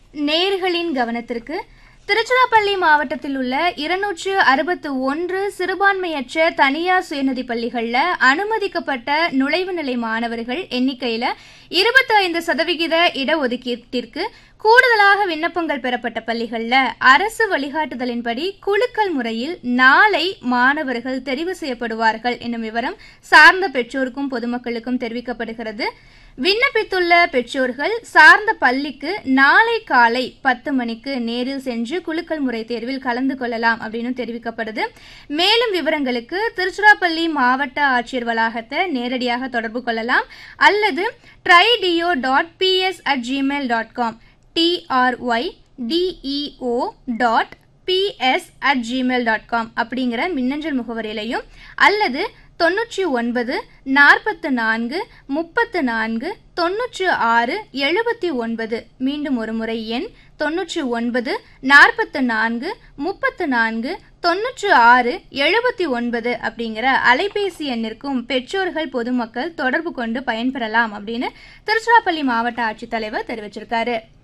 நேர்களின் கவனத்திற்கு திருச்சிராப்பள்ளி மாவட்டத்தில் உள்ள இருநூற்று அறுபத்து ஒன்று சிறுபான்மையற்ற தனியார் சுயநிதி பள்ளிகளில் அனுமதிக்கப்பட்ட நுழைவு நிலை மாணவர்கள் எண்ணிக்கையில் இருபத்தி ஐந்து சதவிகித இடஒதுக்கீட்டிற்கு கூடுதலாக விண்ணப்பங்கள் பெறப்பட்ட பள்ளிகளில் அரசு வழிகாட்டுதலின்படி குலுக்கல் முறையில் நாளை மாணவர்கள் தெரிவு செய்யப்படுவார்கள் என்னும் விவரம் சார்ந்த பெற்றோருக்கும் பொதுமக்களுக்கும் தெரிவிக்கப்படுகிறது விண்ணப்பித்துள்ள பெற்றோர்கள் சார்ந்த பள்ளிக்கு நாளை காலை பத்து மணிக்கு நேரில் சென்று குலுக்கல் முறை தேர்வில் கலந்து கொள்ளலாம் அப்படின்னு தெரிவிக்கப்படுது மேலும் விவரங்களுக்கு திருச்சிராப்பள்ளி மாவட்ட ஆட்சியர் வளாகத்தை நேரடியாக தொடர்பு கொள்ளலாம் அல்லது trydeo dot PS at Gmail dot com TRY DEO dot PS at Gmail dot com அப்படிங்கிற மின்னஞ்சல் முகவரியிலையும் அல்லது தொண்ணூற்றி ஒன்பது நாற்பத்து நான்கு முப்பத்து நான்கு தொண்ணூற்று ஆறு எழுபத்தி ஒன்பது மீண்டும் ஒரு முறை எண் தொண்ணூற்றி ஒன்பது நாற்பத்து நான்கு முப்பத்து நான்கு தொண்ணூற்று ஆறு எழுபத்தி ஒன்பது அப்படிங்கிற அலைபேசி எண்ணிற்கும் பெற்றோர்கள் பொதுமக்கள் தொடர்பு கொண்டு பயன்பெறலாம் அப்படின்னு திருச்சிராப்பள்ளி மாவட்ட ஆட்சித்தலைவர் தெரிவிச்சிருக்காரு